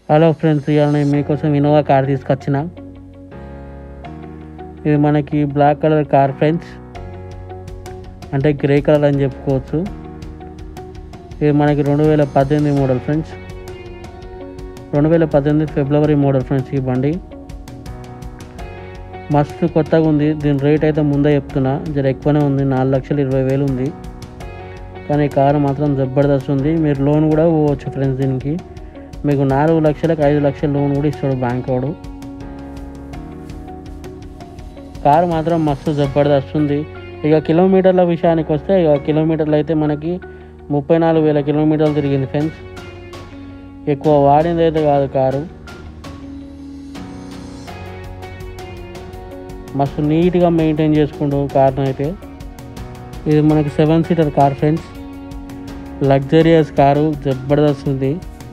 hello friends ఇవాళ నేను మీకోసం ఇన్నోవా కార్ తీసుకొచ్చిన ఇది మనకి బ్లాక్ కలర్ కార్ ఫ్రెండ్స్ అంటే గ్రే కలర్ అని చెప్పుకోవచ్చు ఇది మనకి రెండు వేల పద్దెనిమిది మోడల్ ఫ్రెండ్స్ రెండు వేల పద్దెనిమిది ఫిబ్రవరి మోడల్ ఫ్రెండ్స్ ఈ బండి మస్తు కొత్తగా ఉంది దీని రేట్ అయితే ముందే చెప్తున్నా జర ఎక్కువనే ఉంది నాలుగు లక్షల ఇరవై వేలు ఉంది కానీ కారు మాత్రం జబర్దస్త్ ఉంది మీరు లోన్ కూడా పోవచ్చు ఫ్రెండ్స్ దీనికి మీకు నాలుగు లక్షలకు ఐదు లక్షల లోన్ కూడా ఇస్తాడు బ్యాంక్ వాడు కారు మాత్రం మస్తు జబర్దస్త్ ఉంది ఇక కిలోమీటర్ల విషయానికి వస్తే ఇక కిలోమీటర్లు అయితే మనకి ముప్పై నాలుగు వేల కిలోమీటర్లు తిరిగింది ఫ్రెండ్స్ ఎక్కువ వాడింది అయితే కాదు కారు మస్తు నీట్గా మెయింటైన్ చేసుకుంటూ కార్ను అయితే ఇది మనకి seven seater car friends luxurious car జబర్దస్త్ ఉంది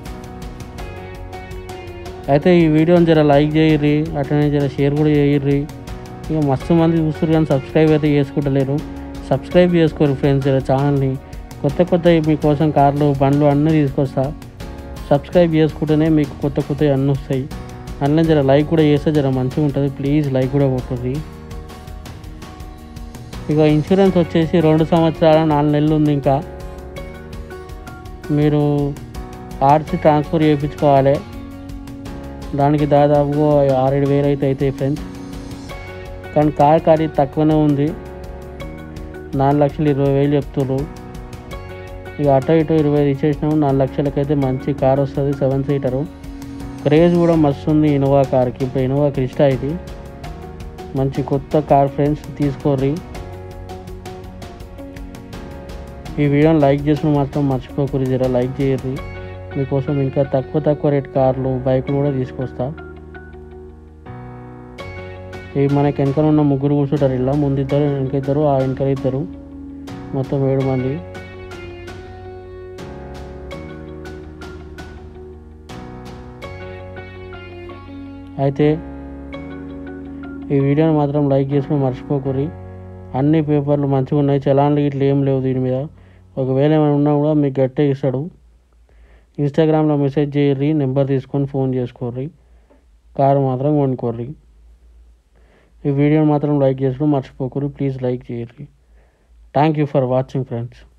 అయితే ఈ వీడియోని జర లైక్ చేయర్రి అట్లనే జర షేర్ కూడా చేయర్రి ఇక మస్తు మంది చూస్తారు కానీ సబ్స్క్రైబ్ అయితే చేసుకుంటలేరు సబ్స్క్రైబ్ చేసుకోరు ఫ్రెండ్స్ జర ఛానల్ని కొత్త కొత్త మీకోసం కార్లు బండ్లు అన్నీ తీసుకొస్తా సబ్స్క్రైబ్ చేసుకుంటేనే మీకు కొత్త కొత్త అన్నీ వస్తాయి అన్నీ జర లైక్ కూడా చేస్తే జర మంచిగా ఉంటుంది ప్లీజ్ లైక్ కూడా కొట్టుర్రి ఇక ఇన్సూరెన్స్ వచ్చేసి రెండు సంవత్సరాల నాలుగు నెలలు ఉంది ఇంకా మీరు ఆర్సీ ట్రాన్స్ఫర్ చేయించుకోవాలి దానికి దాదాపుగా ఆరేడు వేలు అయితే అవుతాయి ఫ్రెండ్స్ కానీ కార్ ఖరీదు తక్కువనే ఉంది నాలుగు లక్షలు ఇరవై వేలు చెప్తున్నారు ఇక అటో ఇటో ఇరవై ఐదు ఇచ్చేసినాము నాలుగు లక్షలకైతే మంచి కార్ వస్తుంది సెవెన్ సీటరు క్రేజ్ కూడా మస్తు ఉంది ఇన్నోవా కార్కి ఇప్పుడు ఇన్నోవా క్రిస్టా ఇది మంచి కొత్త కార్ ఫ్రెండ్స్ తీసుకోర్రి ఈ వీడియోని లైక్ చేసిన మాత్రం మర్చిపోకూడదు జర లైక్ చేయర్రి మీకోసం ఇంకా తక్కువ తక్కువ రేట్ కార్లు బైకులు కూడా తీసుకొస్తా ఇవి మనకి వెనకాల ఉన్న ముగ్గురు కూర్చుంటారు ఇలా ముందు ఇద్దరు వెనక ఇద్దరు ఆ వెనకాల ఇద్దరు మొత్తం ఏడు మంది అయితే ఈ వీడియోని మాత్రం లైక్ చేసుకుని మర్చిపోకూరి అన్ని పేపర్లు మంచిగా ఉన్నాయి చలాన్లు ఇట్లా ఏం లేవు దీని మీద ఒకవేళ ఏమైనా ఉన్నా కూడా మీకు గట్టే ఇస్తాడు ఇన్స్టాగ్రామ్లో మెసేజ్ చేయర్రి నెంబర్ తీసుకొని ఫోన్ చేసుకోర్రి కారు మాత్రం కొనుక్కోర్రి ఈ వీడియోని మాత్రం లైక్ చేసుకుని మర్చిపోకూరి ప్లీజ్ లైక్ చేయర్రి thank you for watching friends